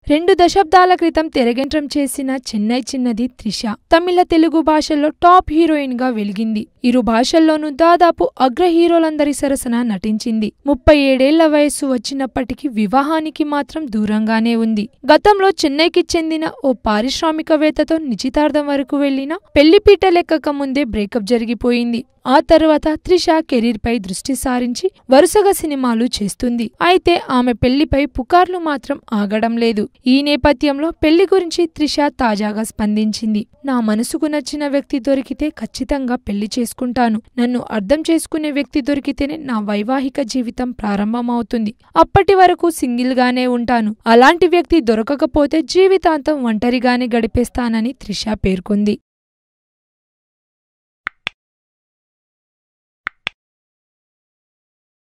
రెండు దశాబ్దాల క్రితం తెరగంట్రం చేసిన చెన్నై చిన్నది త్రిష తమిళ తెలుగు భాషల్లో టాప్ హీరోయిన్ గా వెలిగింది ఇరు భాషల్లోనూ దాదాపు అగ్ర హీరోలందరి సరసన నటించింది ముప్పై ఏడేళ్ల వయస్సు వచ్చినప్పటికీ వివాహానికి మాత్రం దూరంగానే ఉంది గతంలో చెన్నైకి చెందిన ఓ పారిశ్రామికవేత్తతో నిశ్చితార్థం వరకు వెళ్లిన పెళ్లిపీట లెక్కక ముందే బ్రేకప్ జరిగిపోయింది ఆ తరువాత త్రిష కెరీర్ పై దృష్టి సారించి వరుసగా సినిమాలు చేస్తుంది అయితే ఆమె పెళ్లిపై పుకార్లు మాత్రం ఆగడం లేదు ఈ నేపథ్యంలో పెళ్లి గురించి త్రిష తాజాగా స్పందించింది నా మనసుకు నచ్చిన వ్యక్తి దొరికితే ఖచ్చితంగా పెళ్లి చేసుకుంటాను నన్ను అర్థం చేసుకునే వ్యక్తి దొరికితేనే నా వైవాహిక జీవితం ప్రారంభమవుతుంది అప్పటి వరకు సింగిల్ గానే ఉంటాను అలాంటి వ్యక్తి దొరకకపోతే జీవితాంతం ఒంటరిగానే గడిపేస్తానని త్రిష పేర్కొంది